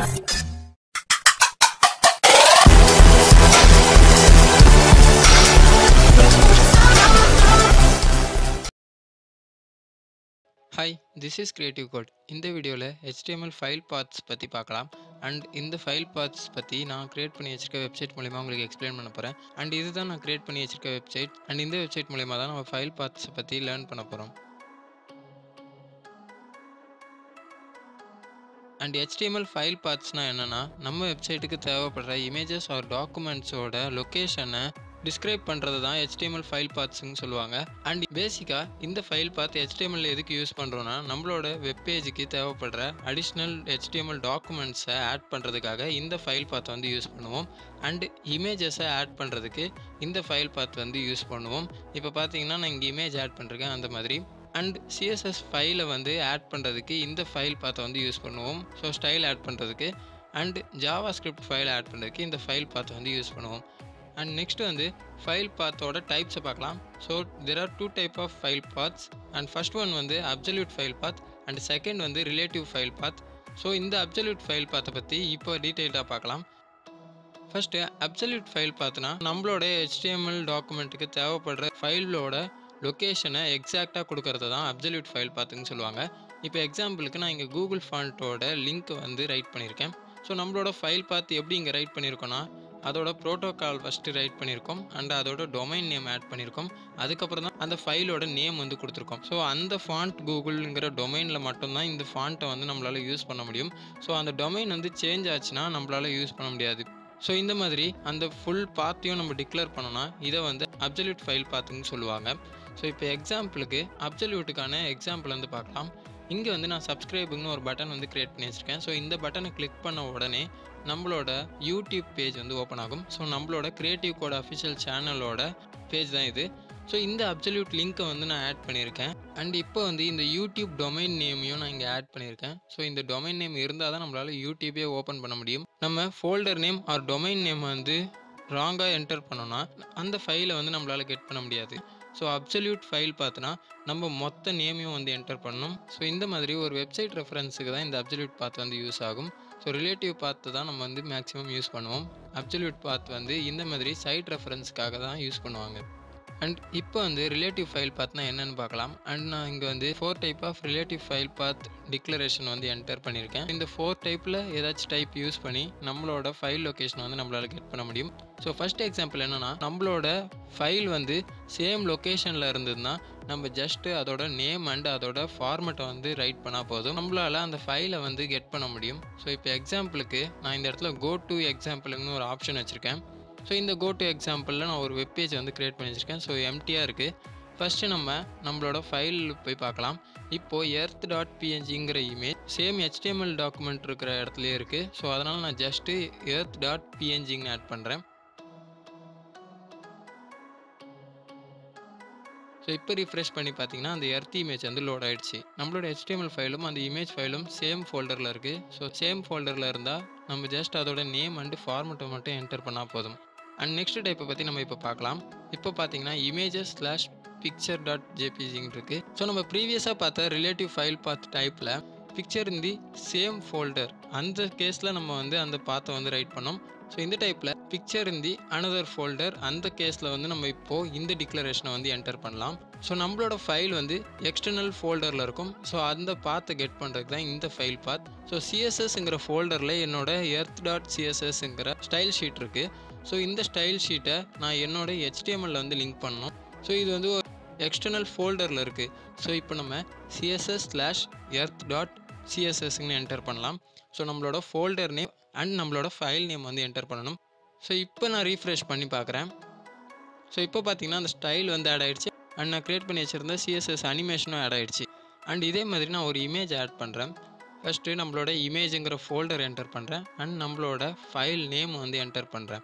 hi this is creative code இந்த வீடியோவில் HTML file paths பற்றி பார்க்கலாம் அண்ட் இந்த ஃபைல் பாத்ஸ் பற்றி நான் கிரியேட் பண்ணி வச்சிருக்க வெப்சைட் மூலிமா உங்களுக்கு எக்ஸ்பிளைன் பண்ண போகிறேன் அண்ட் இதுதான் நான் கிரியேட் பண்ணி வச்சிருக்க வெப்சைட் அண்ட் இந்த வெப்சைட் மூலிமா தான் நம்ம ஃபைல் பாத்ஸை பற்றி லேர்ன் பண்ண போகிறோம் அண்ட் HTML ஃபைல் பாத்ஸ்னால் என்னென்னா நம்ம வெப்சைட்டுக்கு தேவைப்படுற இமேஜஸ் ஆர் டாக்குமெண்ட்ஸோட லொக்கேஷனை டிஸ்கிரைப் பண்ணுறது தான் HTML ஃபைல் பாத்ஸ்னு சொல்லுவாங்க அண்ட் பேசிக்காக இந்த ஃபைல் பாத் HTML எதுக்கு யூஸ் பண்ணுறோன்னா நம்மளோட வெப் பேஜுக்கு தேவைப்படுற அடிஷ்னல் HTML டாக்குமெண்ட்ஸை ஆட் பண்ணுறதுக்காக இந்த ஃபைல் பாத் வந்து யூஸ் பண்ணுவோம் அண்ட் இமேஜஸை ஆட் பண்ணுறதுக்கு இந்த ஃபைல் பாத் வந்து யூஸ் பண்ணுவோம் இப்போ பார்த்தீங்கன்னா நான் இங்கே இமேஜ் ஆட் பண்ணிருக்கேன் அந்த மாதிரி அண்ட் சிஎஸ்எஸ் ஃபைலை வந்து ஆட் பண்ணுறதுக்கு இந்த ஃபைல் பாத்தை வந்து யூஸ் பண்ணுவோம் ஸோ ஸ்டைல் ஆட் பண்ணுறதுக்கு and JavaScript file add பண்ணுறதுக்கு இந்த ஃபைல் பாத்தை வந்து யூஸ் பண்ணுவோம் அண்ட் நெக்ஸ்ட் வந்து ஃபைல் பாத்தோட டைப்ஸை பார்க்கலாம் so there are two type of file paths and first one வந்து absolute file path and second வந்து ரிலேட்டிவ் ஃபைல் பாத் ஸோ இந்த அப்சல்யூட் ஃபைல் பாத்தை பற்றி இப்போ டீட்டெயிலாக பார்க்கலாம் ஃபஸ்ட்டு அப்சல்யூட் ஃபைல் பார்த்தோன்னா நம்மளோட HTML டாக்குமெண்ட்டுக்கு தேவைப்படுற ஃபைலோட லொக்கேஷனை எக்ஸாக்டாக கொடுக்கறது தான் அப்சல்யூட் ஃபைல் பார்த்துன்னு சொல்லுவாங்க இப்போ எக்ஸாம்பிளுக்கு நான் இங்கே கூகுள் ஃபாண்ட்டோட லிங்க் வந்து ரைட் பண்ணியிருக்கேன் ஸோ நம்மளோட ஃபைல் பார்த்து எப்படி இங்கே ரைட் பண்ணியிருக்கோன்னா அதோட ப்ரோட்டோகால் ஃபஸ்ட்டு ரைட் பண்ணியிருக்கோம் அண்ட் அதோட டொமைன் நேம் ஆட் பண்ணியிருக்கோம் அதுக்கப்புறம் தான் அந்த ஃபைலோட நேம் வந்து கொடுத்துருக்கோம் ஸோ அந்த ஃபாண்ட் கூகுள்ங்கிற டொமைனில் மட்டும்தான் இந்த ஃபாண்ட்டை வந்து நம்மளால் யூஸ் பண்ண முடியும் ஸோ அந்த டொமைன் வந்து சேஞ்ச் ஆச்சுன்னா நம்மளால் யூஸ் பண்ண முடியாது ஸோ இந்த மாதிரி அந்த ஃபுல் பாத்தையும் நம்ம டிக்ளேர் பண்ணோன்னா இதை வந்து அப்சல்யூட் ஃபைல் பாத்துன்னு சொல்லுவாங்க ஸோ இப்போ எக்ஸாம்பிளுக்கு அப்சல்யூட்டுக்கான எக்ஸாம்பிள் வந்து பார்க்கலாம் இங்கே வந்து நான் சப்ஸ்கிரைபுங்கன்னு ஒரு பட்டன் வந்து க்ரியேட் பண்ணி வச்சுருக்கேன் ஸோ இந்த பட்டனை கிளிக் பண்ண உடனே நம்மளோட யூடியூப் பேஜ் வந்து ஓப்பன் ஆகும் ஸோ நம்மளோட கிரியேட்டிவ் கோட் அஃபிஷியல் சேனலோட பேஜ் தான் இது ஸோ இந்த அப்சல்யூட் லிங்க்கை வந்து நான் ஆட் பண்ணியிருக்கேன் அண்ட் இப்போ வந்து இந்த யூடியூப் டொமைன் நேமையும் நான் இங்கே ஆட் பண்ணியிருக்கேன் ஸோ இந்த டொமைன் நேம் இருந்தால் தான் நம்மளால் யூடியூபே ஓப்பன் பண்ண முடியும் நம்ம folder name or domain name வந்து ராங்காக என்டர் பண்ணோன்னா அந்த ஃபைலை வந்து நம்மளால் கெட் பண்ண முடியாது ஸோ அப்சல்யூட் ஃபைல் பார்த்தோன்னா நம்ம மொத்த நேமையும் வந்து என்டர் பண்ணணும் ஸோ இந்த மாதிரி ஒரு வெப்சைட் ரெஃபரன்ஸுக்கு தான் இந்த அப்சல்யூட் பாத் வந்து யூஸ் ஆகும் ஸோ ரிலேட்டிவ் பாத்து தான் நம்ம வந்து மேக்ஸிமம் யூஸ் பண்ணுவோம் அப்சல்யூட் பாத் வந்து இந்த மாதிரி சைட் ரெஃபரன்ஸ்க்காக தான் யூஸ் பண்ணுவாங்க அண்ட் இப்போ வந்து ரிலேட்டிவ் ஃபைல் பாத்னா என்னென்னு பார்க்கலாம் அண்ட் நான் இங்கே வந்து four type of relative file path declaration வந்து என்டர் பண்ணியிருக்கேன் இந்த ஃபோர் டைப்பில் ஏதாச்சும் டைப் யூஸ் பண்ணி நம்மளோட ஃபைல் லொக்கேஷன் வந்து நம்மளால் கெட் பண்ண முடியும் ஸோ ஃபஸ்ட் எக்ஸாம்பிள் என்னென்னா நம்மளோட ஃபைல் வந்து சேம் லொக்கேஷனில் இருந்ததுன்னா நம்ம ஜஸ்ட்டு அதோட நேம் அண்ட் அதோட ஃபார்மெட்டை வந்து ரைட் பண்ணால் போதும் நம்மளால் அந்த ஃபைலை வந்து கெட் பண்ண முடியும் ஸோ இப்போ எக்ஸாம்பிளுக்கு நான் இந்த இடத்துல கோ டு எக்ஸாம்பிள்னு ஒரு ஆப்ஷன் வச்சுருக்கேன் ஸோ இந்த கோ டு எக்ஸாம்பிளில் நான் ஒரு வெப்பேஜ் வந்து க்ரியேட் பண்ணி வச்சுருக்கேன் ஸோ எம்டியாக இருக்குது ஃபஸ்ட்டு நம்ம நம்மளோட ஃபைல் போய் பார்க்கலாம் இப்போது எர்த் டாட் பிஎன்ஜிங்கிற இமேஜ் சேம் HTML டாக்குமெண்ட் இருக்கிற இடத்துலையே இருக்குது ஸோ அதனால் நான் ஜஸ்ட்டு எர்த் டாட் பிஎன்ஜிங்னு ஆட் பண்ணுறேன் ஸோ இப்போ ரிஃப்ரெஷ் பண்ணி பார்த்தீங்கன்னா அந்த எர்த் இமேஜ் வந்து லோட் ஆயிடுச்சு நம்மளோட HTML ஃபைலும் அந்த இமேஜ் ஃபைலும் சேம் ஃபோல்டரில் இருக்குது ஸோ சேம் ஃபோல்டரில் இருந்தால் நம்ம ஜஸ்ட் அதோட நேம் அண்டு ஃபார்மெட்டை மட்டும் என்டர் பண்ணால் போதும் அண்ட் நெக்ஸ்ட் டைப்பை பற்றி நம்ம இப்போ பார்க்கலாம் இப்போ பார்த்தீங்கன்னா இமேஜஸ் ஸ்லாஷ் பிக்சர் டாட் ஜேபிஜிங் இருக்குது ஸோ நம்ம ப்ரீவியஸாக பார்த்த ரிலேட்டிவ் ஃபைல் பார்த்து டைப்பில் picture in the same folder அந்த கேஸில் நம்ம வந்து அந்த பாத்தை வந்து ரைட் பண்ணோம் ஸோ இந்த டைப்பில் picture in the another folder அந்த கேஸில் வந்து நம்ம இப்போது இந்த டிக்ளரேஷனை வந்து என்டர் பண்ணலாம் ஸோ நம்மளோட ஃபைல் வந்து எக்ஸ்டர்னல் ஃபோல்டரில் இருக்கும் ஸோ அந்த பாத்தை கெட் பண்ணுறதுக்கு தான் இந்த ஃபைல் பாத் ஸோ சிஎஸ்எஸ்ங்கிற ஃபோல்டரில் என்னோட எர்த் டாட் சிஎஸ்எஸ்ங்கிற ஸ்டைல் ஷீட் இருக்குது ஸோ இந்த ஸ்டைல் ஷீட்டை நான் என்னோட ஹெச்டிஎம்எல்ல வந்து லிங்க் பண்ணணும் ஸோ இது வந்து ஒரு எக்ஸ்டர்னல் ஃபோல்டரில் இருக்குது ஸோ இப்போ நம்ம சிஎஸ்எஸ் ஸ்லாஷ் எர்த் டாட் சிஎஸ்எஸ்ன்னு என்டர் பண்ணலாம் ஸோ நம்மளோட ஃபோல்டர் நேம் அண்ட் நம்மளோட ஃபைல் நேம் வந்து என்டர் பண்ணணும் ஸோ இப்போ நான் ரீஃப்ரெஷ் பண்ணி பார்க்குறேன் ஸோ இப்போ பார்த்தீங்கன்னா அந்த ஸ்டைல் வந்து ஆட் ஆகிடுச்சு அண்ட் நான் க்ரியேட் பண்ணி வச்சுருந்த சிஎஸ்எஸ் அனிமேஷனும் ஆட் ஆகிடுச்சு அண்ட் இதே மாதிரி நான் ஒரு இமேஜ் ஆட் பண்ணுறேன் ஃபஸ்ட்டு நம்மளோட இமேஜுங்கிற ஃபோல்டர் என்டர் பண்ணுறேன் அண்ட் நம்மளோட ஃபைல் நேம் வந்து என்டர் பண்ணுறேன்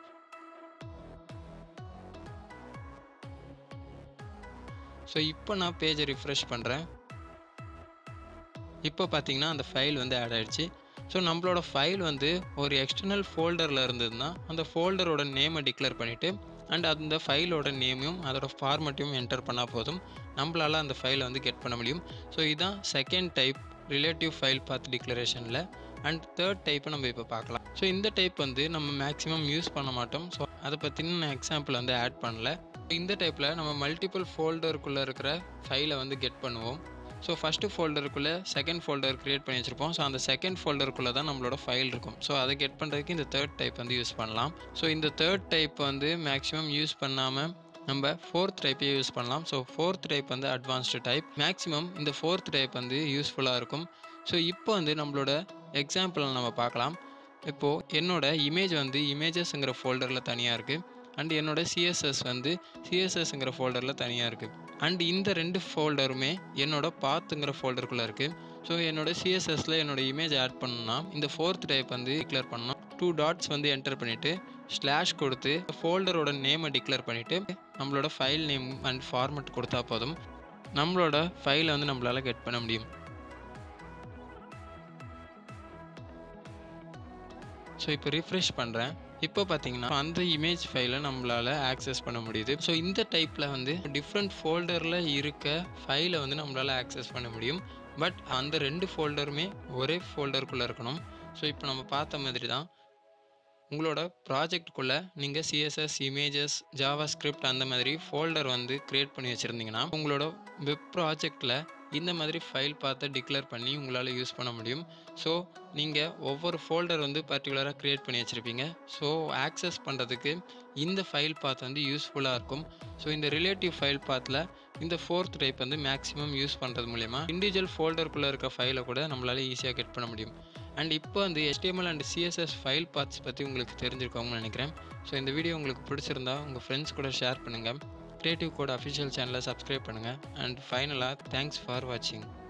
ஸோ இப்போ நான் பேஜை ரிஃப்ரெஷ் பண்ணுறேன் இப்போ பார்த்தீங்கன்னா அந்த ஃபைல் வந்து ஆட் ஆகிடுச்சு ஸோ நம்மளோட ஃபைல் வந்து ஒரு எக்ஸ்டர்னல் ஃபோல்டரில் இருந்ததுன்னா அந்த ஃபோல்டரோட நேமை டிக்ளேர் பண்ணிவிட்டு அண்ட் அந்த ஃபைலோட நேமையும் அதோட ஃபார்மெட்டையும் என்டர் பண்ணால் போதும் நம்மளால் அந்த ஃபைலை வந்து கெட் பண்ண முடியும் ஸோ இதுதான் second type relative file path டிக்ளரேஷனில் அண்ட் தேர்ட் டைப்பை நம்ம இப்போ பார்க்கலாம் ஸோ இந்த டைப் வந்து நம்ம மேக்ஸிமம் யூஸ் பண்ண மாட்டோம் ஸோ அதை பற்றின நான் எக்ஸாம்பிள் வந்து ஆட் பண்ணல இந்த டைப்பில் நம்ம மல்டிபிள் ஃபோல்டருக்குள்ளே இருக்கிற ஃபைலை வந்து கெட் பண்ணுவோம் ஸோ ஃபஸ்ட்டு ஃபோல்டருக்குள்ளே செகண்ட் ஃபோல்டர் க்ரியேட் பண்ணி வச்சுருப்போம் ஸோ அந்த செகண்ட் ஃபோல்டருக்குள்ளே தான் நம்மளோட ஃபைல் இருக்கும் ஸோ அதை கெட் பண்ணுறதுக்கு இந்த தேர்ட் டைப் வந்து யூஸ் பண்ணலாம் ஸோ இந்த தேர்ட் டைப் வந்து மேக்ஸிமம் யூஸ் பண்ணாமல் நம்ம ஃபோர்த் டைப்பே யூஸ் பண்ணலாம் ஸோ ஃபோர்த் டைப் வந்து அட்வான்ஸ்டு டைப் மேக்ஸிமம் இந்த ஃபோர்த் டைப் வந்து யூஸ்ஃபுல்லாக இருக்கும் ஸோ இப்போ வந்து நம்மளோட எக்ஸாம்பிள் நம்ம பார்க்கலாம் இப்போது என்னோட இமேஜ் வந்து இமேஜஸ்ங்கிற ஃபோல்டரில் தனியாக இருக்குது அண்ட் என்னோட சிஎஸ்எஸ் வந்து சிஎஸ்எஸ்ங்கிற ஃபோல்டரில் தனியாக இருக்குது அண்ட் இந்த ரெண்டு ஃபோல்டருமே என்னோட பாத்துங்கிற ஃபோல்டருக்குள்ளே இருக்குது ஸோ என்னோட சிஎஸ்எஸில் என்னோட இமேஜ் ஆட் பண்ணணும்னா இந்த ஃபோர்த் டைப் வந்து டிக்ளேர் பண்ணணும் டூ டாட்ஸ் வந்து என்டர் பண்ணிவிட்டு ஸ்லாஷ் கொடுத்து ஃபோல்டரோட நேமை டிக்ளேர் பண்ணிவிட்டு நம்மளோட ஃபைல் நேம் அண்ட் ஃபார்மெட் கொடுத்தா போதும் நம்மளோட ஃபைலை வந்து நம்மளால் கெட் பண்ண முடியும் ஸோ இப்போ ரிஃப்ரெஷ் பண்ணுறேன் இப்போ பார்த்தீங்கன்னா அந்த இமேஜ் ஃபைலை நம்மளால் ஆக்சஸ் பண்ண முடியுது ஸோ இந்த டைப்பில் வந்து டிஃப்ரெண்ட் ஃபோல்டரில் இருக்க ஃபைலை வந்து நம்மளால் ஆக்சஸ் பண்ண முடியும் பட் அந்த ரெண்டு ஃபோல்டருமே ஒரே ஃபோல்டருக்குள்ளே இருக்கணும் ஸோ இப்போ நம்ம பார்த்த மாதிரி தான் உங்களோட ப்ராஜெக்ட்குள்ளே நீங்கள் சிஎஸ்எஸ் இமேஜஸ் ஜாவா ஸ்கிரிப்ட் அந்த மாதிரி ஃபோல்டர் வந்து க்ரியேட் பண்ணி வச்சுருந்தீங்கன்னா உங்களோட வெப் ப்ராஜெக்டில் இந்த மாதிரி ஃபைல் பார்த்து டிக்ளேர் பண்ணி உங்களால் யூஸ் பண்ண முடியும் ஸோ நீங்கள் ஒவ்வொரு ஃபோல்டர் வந்து பர்டிகுலராக க்ரியேட் பண்ணி வச்சுருப்பீங்க ஸோ ஆக்சஸ் பண்ணுறதுக்கு இந்த ஃபைல் பாத் வந்து யூஸ்ஃபுல்லாக இருக்கும் ஸோ இந்த ரிலேட்டிவ் ஃபைல் பாத்தில் இந்த ஃபோர்த் டைப் வந்து மேக்ஸிமம் யூஸ் பண்ணுறது மூலயமா இண்டிவிஜுவல் ஃபோல்டருக்குள்ளே இருக்க ஃபைலை கூட நம்மளால் ஈஸியாக கெட் பண்ண முடியும் அண்ட் இப்போ வந்து HTML and CSS file parts பற்றி உங்களுக்கு தெரிஞ்சிருக்கோங்கன்னு நினைக்கிறேன் ஸோ இந்த வீடியோ உங்களுக்கு பிடிச்சிருந்தா உங்கள் ஃப்ரெண்ட்ஸ் கூட ஷேர் பண்ணுங்கள் கிரியேட்டிவ் கோட் அஃபிஷியல் சேனலை சப்ஸ்கிரைப் பண்ணுங்கள் அண்ட் ஃபைனலாக தேங்க்ஸ் ஃபார் வாட்சிங்